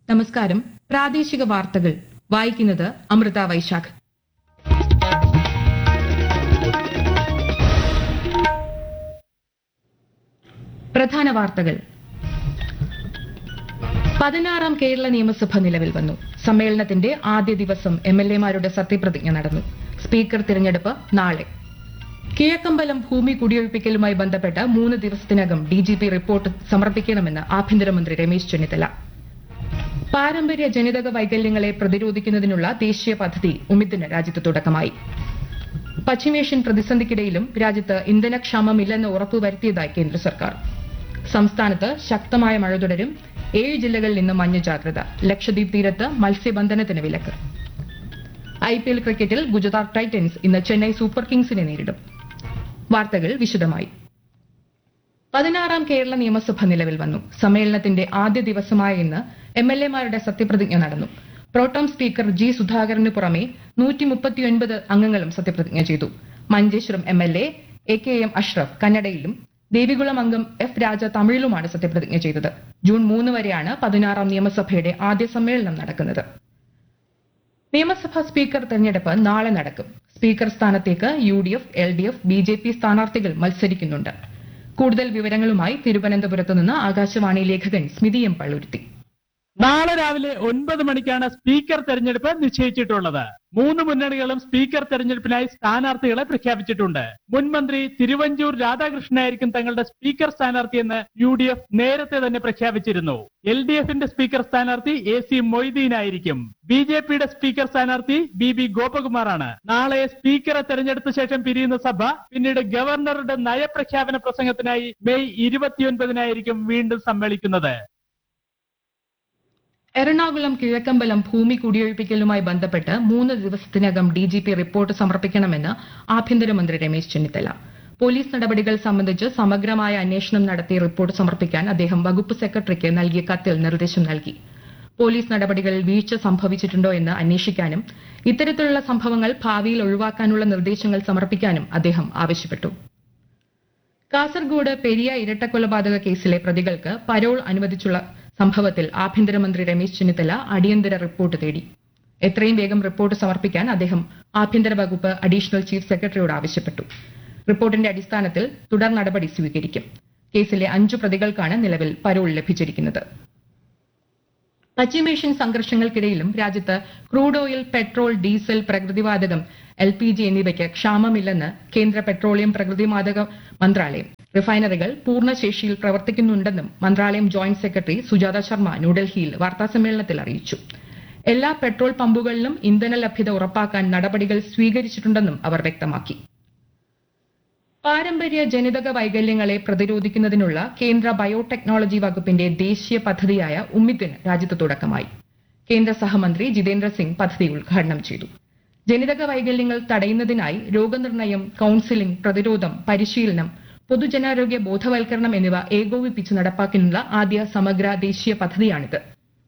നമസ്കാരം പ്രാദേശിക വാർത്തകൾ വായിക്കുന്നത് അമൃത വൈശാഖ് പ്രധാന വാർത്തകൾ പതിനാറാം കേരള നിയമസഭ നിലവിൽ വന്നു സമ്മേളനത്തിന്റെ ആദ്യ ദിവസം എം എൽ എമാരുടെ സത്യപ്രതിജ്ഞ നടന്നു സ്പീക്കർ തിരഞ്ഞെടുപ്പ് നാളെ കിഴക്കമ്പലം ഭൂമി കുടിയൊഴിപ്പിക്കലുമായി ബന്ധപ്പെട്ട് മൂന്ന് ദിവസത്തിനകം ഡി ജി പി റിപ്പോർട്ട് സമർപ്പിക്കണമെന്ന് ആഭ്യന്തരമന്ത്രി രമേശ് ചെന്നിത്തല പാരമ്പര്യ ജനിതക വൈകല്യങ്ങളെ പ്രതിരോധിക്കുന്നതിനുള്ള ദേശീയ പദ്ധതി ഉമിത്തിന് രാജ്യത്ത് തുടക്കമായി പശ്ചിമേഷ്യൻ പ്രതിസന്ധിക്കിടയിലും രാജ്യത്ത് ഇന്ധനക്ഷാമമില്ലെന്ന് ഉറപ്പുവരുത്തിയതായി കേന്ദ്ര സർക്കാർ സംസ്ഥാനത്ത് ശക്തമായ മഴ തുടരും ഏഴ് ജില്ലകളിൽ ഇന്ന് മഞ്ഞ ജാഗ്രത ലക്ഷദ്വീപ് തീരത്ത് മത്സ്യബന്ധനത്തിന് വിലക്ക് ഐ പി എൽ ക്രിക്കറ്റിൽ ഗുജറാത്ത് ടൈറ്റൻസ് ഇന്ന് ചെന്നൈ സൂപ്പർ കിങ്സിനെ നേരിടും വാർത്തകൾ വിശദമായി പതിനാറാം കേരള നിയമസഭ നിലവിൽ വന്നു സമ്മേളനത്തിന്റെ ആദ്യ ദിവസമായ ഇന്ന് എം എൽ എമാരുടെ സത്യപ്രതിജ്ഞ നടന്നു പ്രോട്ടോം സ്പീക്കർ ജി സുധാകരന് പുറമെ നൂറ്റി മുപ്പത്തിയൊൻപത് അംഗങ്ങളും സത്യപ്രതിജ്ഞ ചെയ്തു Manjeshwaram M L A A K M Ashraf കന്നഡയിലും ദേവികുളം അംഗം എഫ് രാജ തമിഴിലുമാണ് സത്യപ്രതിജ്ഞ ചെയ്തത് ജൂൺ മൂന്ന് വരെയാണ് പതിനാറാം നിയമസഭയുടെ ആദ്യ സമ്മേളനം നടക്കുന്നത് നിയമസഭാ സ്പീക്കർ തെരഞ്ഞെടുപ്പ് നാളെ നടക്കും സ്പീക്കർ സ്ഥാനത്തേക്ക് U D F L D F B J P സ്ഥാനാർത്ഥികൾ മത്സരിക്കുന്നുണ്ട് കൂടുതൽ വിവരങ്ങളുമായി തിരുവനന്തപുരത്ത് നിന്ന് ആകാശവാണി ലേഖകൻ സ്മിതി എം പള്ളുരുത്തി നാളെ രാവിലെ ഒൻപത് മണിക്കാണ് സ്പീക്കർ തെരഞ്ഞെടുപ്പ് നിശ്ചയിച്ചിട്ടുള്ളത് മൂന്ന് മുന്നണികളും സ്പീക്കർ തെരഞ്ഞെടുപ്പിനായി സ്ഥാനാർത്ഥികളെ പ്രഖ്യാപിച്ചിട്ടുണ്ട് മുൻമന്ത്രി തിരുവഞ്ചൂർ രാധാകൃഷ്ണനായിരിക്കും തങ്ങളുടെ സ്പീക്കർ സ്ഥാനാർത്ഥിയെന്ന് യു ഡി എഫ് നേരത്തെ തന്നെ പ്രഖ്യാപിച്ചിരുന്നു എൽ ഡി എഫിന്റെ സ്പീക്കർ സ്ഥാനാർത്ഥി എ സി മൊയ്തീൻ ആയിരിക്കും ബി ജെ പിയുടെ സ്പീക്കർ സ്ഥാനാർത്ഥി ബി ബി ഗോപകുമാറാണ് നാളെ സ്പീക്കറെ തെരഞ്ഞെടുത്ത ശേഷം പിരിയുന്ന സഭ പിന്നീട് ഗവർണറുടെ നയപ്രഖ്യാപന പ്രസംഗത്തിനായി മെയ് ഇരുപത്തിയൊൻപതിനായിരിക്കും വീണ്ടും സമ്മേളിക്കുന്നത് എറണാകുളം കിഴക്കമ്പലം ഭൂമി കുടിയൊഴിപ്പിക്കലുമായി ബന്ധപ്പെട്ട് മൂന്ന് ദിവസത്തിനകം ഡി ജി പി റിപ്പോർട്ട് സമർപ്പിക്കണമെന്ന് ആഭ്യന്തരമന്ത്രി രമേശ് ചെന്നിത്തല പോലീസ് നടപടികൾ സംബന്ധിച്ച് സമഗ്രമായ അന്വേഷണം നടത്തി റിപ്പോർട്ട് സമർപ്പിക്കാൻ അദ്ദേഹം വകുപ്പ് സെക്രട്ടറിക്ക് നൽകിയ കത്തിൽ നിർദ്ദേശം നൽകി പോലീസ് നടപടികളിൽ വീഴ്ച സംഭവിച്ചിട്ടുണ്ടോ എന്ന് അന്വേഷിക്കാനും ഇത്തരത്തിലുള്ള സംഭവങ്ങൾ ഭാവിയിൽ ഒഴിവാക്കാനുള്ള നിർദ്ദേശങ്ങൾ സമർപ്പിക്കാനും അദ്ദേഹം ആവശ്യപ്പെട്ടു കാസർഗോഡ് പെരിയ ഇരട്ടക്കൊലപാതക കേസിലെ പ്രതികൾക്ക് പരോൾ അനുവദിച്ചുള്ള സംഭവത്തിൽ ആഭ്യന്തരമന്ത്രി രമേശ് ചെന്നിത്തല അടിയന്തര റിപ്പോർട്ട് തേടി എത്രയും വേഗം റിപ്പോർട്ട് സമർപ്പിക്കാൻ അദ്ദേഹം ആഭ്യന്തര വകുപ്പ് അഡീഷണൽ ചീഫ് സെക്രട്ടറിയോട് ആവശ്യപ്പെട്ടു റിപ്പോർട്ടിന്റെ അടിസ്ഥാനത്തിൽ തുടർ നടപടി സ്വീകരിക്കും കേസിലെ അഞ്ചു പ്രതികൾക്കാണ് നിലവിൽ പരോൾ ലഭിച്ചിരിക്കുന്നത് പശ്ചിമേഷ്യൻ സംഘർഷങ്ങൾക്കിടയിലും രാജ്യത്ത് ക്രൂഡ് ഓയിൽ പെട്രോൾ ഡീസൽ പ്രകൃതിവാതകം എൽ പി ജി എന്നിവയ്ക്ക് ക്ഷാമമില്ലെന്ന് കേന്ദ്ര പെട്രോളിയം പ്രകൃതിവാതക മന്ത്രാലയം റിഫൈനറികൾ പൂർണ്ണശേഷിയിൽ പ്രവർത്തിക്കുന്നുണ്ടെന്നും മന്ത്രാലയം ജോയിന്റ് സെക്രട്ടറി സുജാത ശർമ്മ ന്യൂഡൽഹിയിൽ വാർത്താസമ്മേളനത്തിൽ അറിയിച്ചു എല്ലാ പെട്രോൾ പമ്പുകളിലും ഇന്ധന ലഭ്യത ഉറപ്പാക്കാൻ നടപടികൾ സ്വീകരിച്ചിട്ടുണ്ടെന്നും അവർ വ്യക്തമാക്കി പാരമ്പര്യ ജനിതക വൈകല്യങ്ങളെ പ്രതിരോധിക്കുന്നതിനുള്ള കേന്ദ്ര ബയോടെക്നോളജി വകുപ്പിന്റെ ദേശീയ പദ്ധതിയായ ഉമ്മിത്തിന് രാജ്യത്ത് തുടക്കമായി കേന്ദ്ര സഹമന്ത്രി ജിതേന്ദ്ര സിംഗ് പദ്ധതി ഉദ്ഘാടനം ചെയ്തു ജനിതക വൈകല്യങ്ങൾ തടയുന്നതിനായി രോഗനിർണയം കൌൺസിലിംഗ് പ്രതിരോധം പരിശീലനം പൊതുജനാരോഗ്യ ബോധവൽക്കരണം എന്നിവ ഏകോപിപ്പിച്ച് നടപ്പാക്കാനുള്ള ആദ്യ സമഗ്ര ദേശീയ പദ്ധതിയാണിത്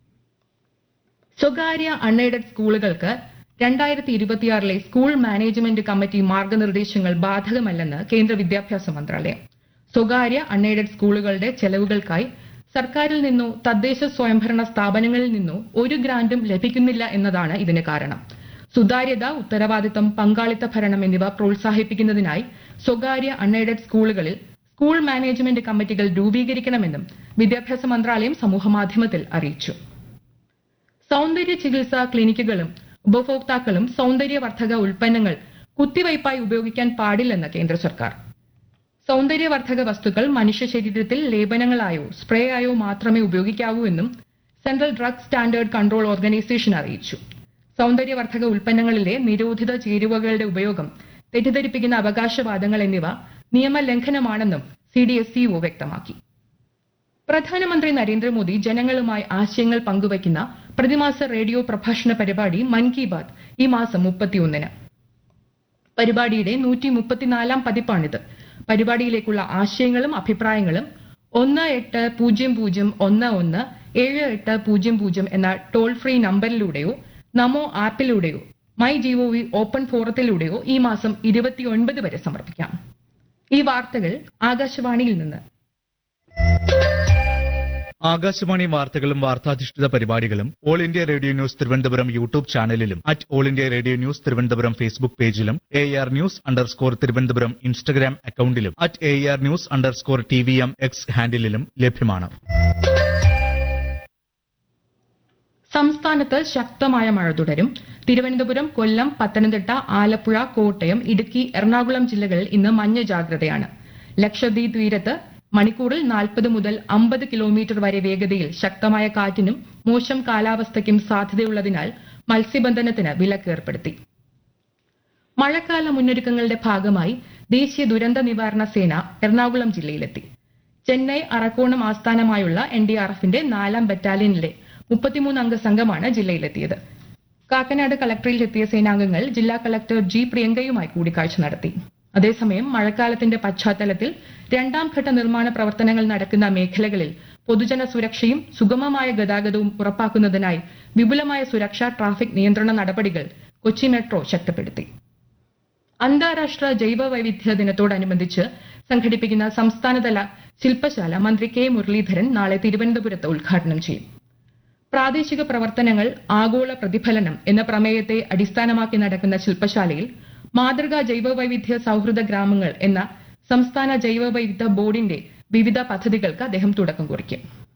സ്വകാര്യ അൺഎയ്ഡഡ് സ്കൂളുകൾക്ക് രണ്ടായിരത്തി ഇരുപത്തിയാറിലെ സ്കൂൾ മാനേജ്മെന്റ് കമ്മിറ്റി മാർഗനിർദ്ദേശങ്ങൾ ബാധകമല്ലെന്ന് കേന്ദ്ര വിദ്യാഭ്യാസ മന്ത്രാലയം സ്വകാര്യ അൺഎയ്ഡഡ് സ്കൂളുകളുടെ ചെലവുകൾക്കായി സർക്കാരിൽ നിന്നോ തദ്ദേശ സ്വയംഭരണ സ്ഥാപനങ്ങളിൽ നിന്നോ ഒരു ഗ്രാന്റും ലഭിക്കുന്നില്ല എന്നതാണ് ഇതിന് കാരണം സുതാര്യത ഉത്തരവാദിത്തം പങ്കാളിത്ത ഭരണം എന്നിവ പ്രോത്സാഹിപ്പിക്കുന്നതിനായി സ്വകാര്യ അൺഎയ്ഡഡ് സ്കൂളുകളിൽ സ്കൂൾ മാനേജ്മെന്റ് കമ്മിറ്റികൾ രൂപീകരിക്കണമെന്നും വിദ്യാഭ്യാസ മന്ത്രാലയം സമൂഹമാധ്യമത്തിൽ അറിയിച്ചു സൗന്ദര്യ ചികിത്സാ ക്ലിനിക്കുകളും ഉപഭോക്താക്കളും സൗന്ദര്യവർദ്ധക ഉൽപ്പന്നങ്ങൾ കുത്തിവയ്പായി ഉപയോഗിക്കാൻ പാടില്ലെന്ന് കേന്ദ്ര സർക്കാർ സൗന്ദര്യവർദ്ധക വസ്തുക്കൾ മനുഷ്യ ശരീരത്തിൽ ലേപനങ്ങളായോ സ്പ്രേ ആയോ മാത്രമേ ഉപയോഗിക്കാവൂ എന്നും Central Drug Standard Control Organisation അറിയിച്ചു സൗന്ദര്യവർദ്ധക ഉൽപ്പന്നങ്ങളിലെ നിരോധിത ചേരുവകളുടെ ഉപയോഗം തെറ്റിദ്ധരിപ്പിക്കുന്ന അവകാശവാദങ്ങൾ എന്നിവ നിയമലംഘനമാണെന്നും സി ഡി എസ് സിഒ വ്യക്തമാക്കി പ്രധാനമന്ത്രി നരേന്ദ്രമോദി ജനങ്ങളുമായി ആശയങ്ങൾ പങ്കുവയ്ക്കുന്ന പ്രതിമാസ റേഡിയോ പ്രഭാഷണ പരിപാടി മൻ കി ബാത് ഈ മാസം മുപ്പത്തിയൊന്നിന് പരിപാടിയുടെ നൂറ്റി മുപ്പത്തിനാലാം പതിപ്പാണിത് പരിപാടിയിലേക്കുള്ള ആശയങ്ങളും അഭിപ്രായങ്ങളും ഒന്ന് എട്ട് പൂജ്യം പൂജ്യം ഒന്ന് ഒന്ന് ഏഴ് എട്ട് പൂജ്യം പൂജ്യം എന്ന ടോൾ ഫ്രീ നമ്പറിലൂടെയോ നമോ ആപ്പിലൂടെയോ മൈ ജിഒവി ഓപ്പൺ ഫോറത്തിലൂടെയോ ഈ മാസം ഇരുപത്തിയൊൻപത് വരെ സമർപ്പിക്കാം ഈ വാർത്തകൾ ആകാശവാണിയിൽ നിന്ന് ആകാശവാണി വാർത്തകളും വാർത്താധിഷ്ഠിത പരിപാടികളും All India Radio News Thiruvananthapuram YouTube ചാനലിലും at All India Radio News Thiruvananthapuram Facebook പേജിലും A R News underscore Thiruvananthapuram Instagram അക്കൌണ്ടിലും at A R News underscore T V M X ഹാൻഡിലും ലഭ്യമാണ് സംസ്ഥാനത്ത് ശക്തമായ മഴ തുടരും തിരുവനന്തപുരം കൊല്ലം പത്തനംതിട്ട ആലപ്പുഴ കോട്ടയം ഇടുക്കി എറണാകുളം ജില്ലകളിൽ ഇന്ന് മഞ്ഞ ജാഗ്രതയാണ് ലക്ഷദ്വീപ് തീരത്ത് മണിക്കൂറിൽ നാൽപ്പത് മുതൽ അമ്പത് കിലോമീറ്റർ വരെ വേഗതയിൽ ശക്തമായ കാറ്റിനും മോശം കാലാവസ്ഥയ്ക്കും സാധ്യതയുള്ളതിനാൽ മത്സ്യബന്ധനത്തിന് വിലക്ക് ഏർപ്പെടുത്തി മഴക്കാല മുന്നൊരുക്കങ്ങളുടെ ഭാഗമായി ദേശീയ ദുരന്ത നിവാരണ സേന എറണാകുളം ജില്ലയിലെത്തി ചെന്നൈ അറക്കോണം ആസ്ഥാനമായുള്ള എൻ ഡി ആർ എഫിന്റെ നാലാം ബറ്റാലിയനിലെ മുപ്പത്തിമൂന്ന് അംഗ സംഘമാണ് ജില്ലയിലെത്തിയത് കാക്കനാട് കളക്ടറേറ്റിലെത്തിയ സേനാംഗങ്ങൾ ജില്ലാ കളക്ടർ ജി പ്രിയങ്കയുമായി കൂടിക്കാഴ്ച നടത്തി അതേസമയം മഴക്കാലത്തിന്റെ പശ്ചാത്തലത്തിൽ രണ്ടാം ഘട്ട നിർമ്മാണ പ്രവർത്തനങ്ങൾ നടക്കുന്ന മേഖലകളിൽ പൊതുജന സുരക്ഷയും സുഗമമായ ഗതാഗതവും ഉറപ്പാക്കുന്നതിനായി വിപുലമായ സുരക്ഷാ ട്രാഫിക് നിയന്ത്രണ നടപടികൾ കൊച്ചി മെട്രോ ശക്തിപ്പെടുത്തി അന്താരാഷ്ട്ര ജൈവ വൈവിധ്യ ദിനത്തോടനുബന്ധിച്ച് സംഘടിപ്പിക്കുന്ന സംസ്ഥാനതല ശില്പശാല മന്ത്രി കെ മുരളീധരൻ നാളെ തിരുവനന്തപുരത്ത് ഉദ്ഘാടനം ചെയ്യും പ്രാദേശിക പ്രവർത്തനങ്ങൾ ആഗോള പ്രതിഫലനം എന്ന പ്രമേയത്തെ അടിസ്ഥാനമാക്കി നടക്കുന്ന ശില്പശാലയിൽ മാതൃകാ ജൈവവൈവിധ്യ സൗഹൃദ ഗ്രാമങ്ങൾ എന്ന സംസ്ഥാന ജൈവവൈവിധ്യ ബോർഡിന്റെ വിവിധ പദ്ധതികൾക്ക് അദ്ദേഹം തുടക്കം കുറിക്കും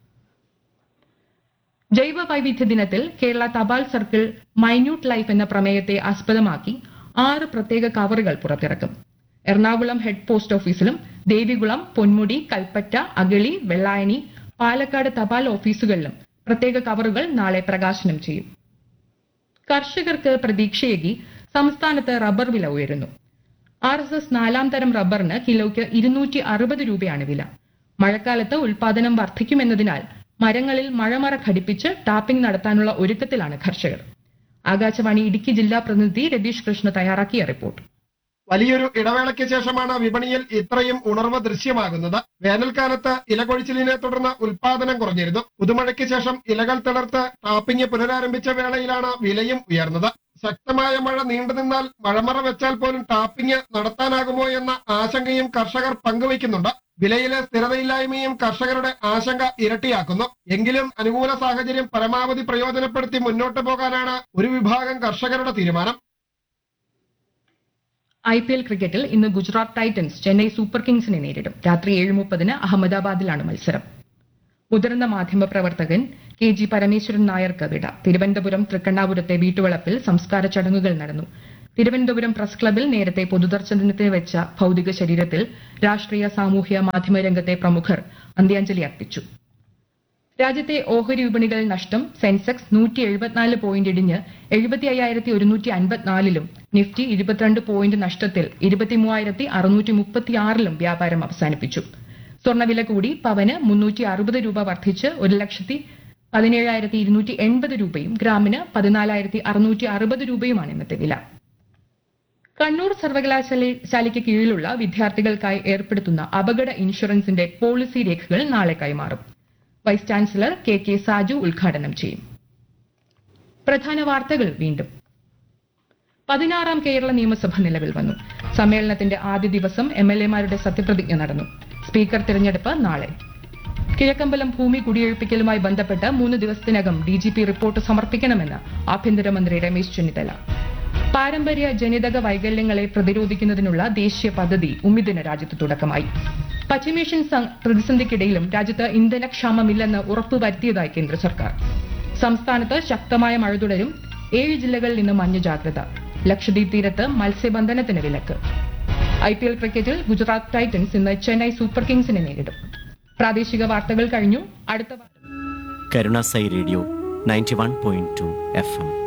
ജൈവ വൈവിധ്യ ദിനത്തിൽ കേരള തപാൽ സർക്കിൾ മൈന്യൂട്ട് ലൈഫ് എന്ന പ്രമേയത്തെ ആസ്പദമാക്കി ആറ് പ്രത്യേക കവറുകൾ പുറത്തിറക്കും എറണാകുളം ഹെഡ് പോസ്റ്റ് ഓഫീസിലും ദേവികുളം പൊന്മുടി കൽപ്പറ്റ അഗളി വെള്ളായണി പാലക്കാട് തപാൽ ഓഫീസുകളിലും പ്രത്യേക കവറുകൾ നാളെ പ്രകാശനം ചെയ്യും കർഷകർക്ക് പ്രതീക്ഷയേകി സംസ്ഥാനത്ത് റബ്ബർ വില ഉയരുന്നു ആർ എസ് എസ് നാലാം തരം റബ്ബറിന് കിലോയ്ക്ക് ഇരുന്നൂറ്റി അറുപത് രൂപയാണ് വില മഴക്കാലത്ത് ഉൽപാദനം വർദ്ധിക്കുമെന്നതിനാൽ മരങ്ങളിൽ മഴമറ ഘടിപ്പിച്ച് ടാപ്പിംഗ് നടത്താനുള്ള ഒരുക്കത്തിലാണ് കർഷകർ ആകാശവാണി ഇടുക്കി ജില്ലാ പ്രതിനിധി രതീഷ് കൃഷ്ണ തയ്യാറാക്കിയ റിപ്പോർട്ട് വലിയൊരു ഇടവേളയ്ക്ക് ശേഷമാണ് വിപണിയിൽ ഇത്രയും ഉണർവ് ദൃശ്യമാകുന്നത് വേനൽക്കാലത്ത് ഇലകൊഴിച്ചിലിനെ തുടർന്ന് ഉൽപാദനം കുറഞ്ഞിരുന്നു പുതുമഴയ്ക്ക് ശേഷം ഇലകൾ തിളർത്ത് ടാപ്പിംഗ് പുനരാരംഭിച്ച വേളയിലാണ് വിലയും ഉയർന്നത് ശക്തമായ മഴ നീണ്ടുനിന്നാൽ മഴമറ വെച്ചാൽ പോലും ടാപ്പിംഗ് നടത്താനാകുമോ എന്ന ആശങ്കയും കർഷകർ പങ്കുവയ്ക്കുന്നുണ്ട് വിലയിലെ സ്ഥിരതയില്ലായ്മയും കർഷകരുടെ ആശങ്ക ഇരട്ടിയാക്കുന്നു എങ്കിലും അനുകൂല സാഹചര്യം പരമാവധി പ്രയോജനപ്പെടുത്തി മുന്നോട്ട് പോകാനാണ് ഒരു വിഭാഗം കർഷകരുടെ തീരുമാനം ഐ പി എൽ ക്രിക്കറ്റിൽ ഇന്ന് ഗുജറാത്ത് ടൈറ്റൻസ് ചെന്നൈ സൂപ്പർ കിങ്സിനെ നേരിടും രാത്രി ഏഴ് മുപ്പതിന് അഹമ്മദാബാദിലാണ് മത്സരം മുതിർന്ന മാധ്യമപ്രവർത്തകൻ കെ ജി പരമേശ്വരൻ നായർക്ക് വിട തിരുവനന്തപുരം തൃക്കണ്ണാപുരത്തെ വീട്ടുവളപ്പിൽ സംസ്കാര ചടങ്ങുകൾ നടന്നു തിരുവനന്തപുരം പ്രസ് ക്ലബിൽ നേരത്തെ പൊതുദർശനത്തിന് വെച്ച ഭൌതിക ശരീരത്തിൽ രാഷ്ട്രീയ സാമൂഹ്യ മാധ്യമ രംഗത്തെ പ്രമുഖർ അന്ത്യാഞ്ജലി അർപ്പിച്ചു രാജ്യത്തെ ഓഹരി വിപണികൾ നഷ്ടം സെൻസെക്സ് നൂറ്റി എഴുപത്തിനാല് പോയിന്റ് ഇടിഞ്ഞ് എഴുപത്തി അയ്യായിരത്തി ഒരുന്നൂറ്റി അൻപത്തിനാലിലും നിഫ്റ്റി ഇരുപത്തിരണ്ട് പോയിന്റ് നഷ്ടത്തിൽ ഇരുപത്തിമൂവായിരത്തി അറുന്നൂറ്റി മുപ്പത്തിയാറിലും വ്യാപാരം അവസാനിപ്പിച്ചു സ്വർണ്ണവില കൂടി പവന് മുന്നൂറ്റി അറുപത് രൂപ വർദ്ധിച്ച് ഒരു ലക്ഷത്തി പതിനേഴായിരത്തി ഇരുന്നൂറ്റി എൺപത് രൂപയും ഗ്രാമിന് പതിനാലായിരത്തി അറുന്നൂറ്റി അറുപത് രൂപയുമാണ് ഇന്നത്തെ വില കണ്ണൂർ സർവകലാശാലയ്ക്ക് കീഴിലുള്ള വിദ്യാർത്ഥികൾക്കായി ഏർപ്പെടുത്തുന്ന അപകട ഇൻഷുറൻസിന്റെ പോളിസി രേഖകൾ നാളെ കൈമാറും vice chancellor K K Saju ഉദ്ഘാടനം ചെയ്യും പ്രധാന വാർത്തകൾ വീണ്ടും പതിനാറാം കേരള നിയമസഭ നിലവിൽ വന്നു സമ്മേളനത്തിന്റെ ആദ്യ ദിവസം എം എൽ എമാരുടെ സത്യപ്രതിജ്ഞ നടന്നു സ്പീക്കർ തിരഞ്ഞെടുപ്പ് നാളെ കിഴക്കമ്പലം ഭൂമി കുടിയൊഴിപ്പിക്കലുമായി ബന്ധപ്പെട്ട് മൂന്ന് ദിവസത്തിനകം ഡി ജി പി റിപ്പോർട്ട് സമർപ്പിക്കണമെന്ന് ആഭ്യന്തരമന്ത്രി രമേശ് ചെന്നിത്തല പാരമ്പര്യ ജനിതക വൈകല്യങ്ങളെ പ്രതിരോധിക്കുന്നതിനുള്ള ദേശീയ പദ്ധതി ഉമ്മിദിന രാജ്യത്ത് തുടക്കമായി പശ്ചിമേഷ്യൻ സം- പ്രതിസന്ധിക്കിടയിലും രാജ്യത്ത് ഇന്ധനക്ഷാമമില്ലെന്ന് ഉറപ്പുവരുത്തിയതായി കേന്ദ്ര സർക്കാർ സംസ്ഥാനത്ത് ശക്തമായ മഴ തുടരും ഏഴ് ജില്ലകളിൽ ഇന്ന് മഞ്ഞ ജാഗ്രത ലക്ഷദ്വീപ് തീരത്ത് മത്സ്യബന്ധനത്തിന് വിലക്ക് ഐ പി എൽ ക്രിക്കറ്റിൽ ഗുജറാത്ത് ടൈറ്റൻസ് ഇന്ന് ചെന്നൈ സൂപ്പർ കിങ്സിനെ നേരിടും പ്രാദേശിക വാർത്തകൾ കഴിഞ്ഞു അടുത്ത വാർത്ത കരുണാസൈ radio ninety one point two F M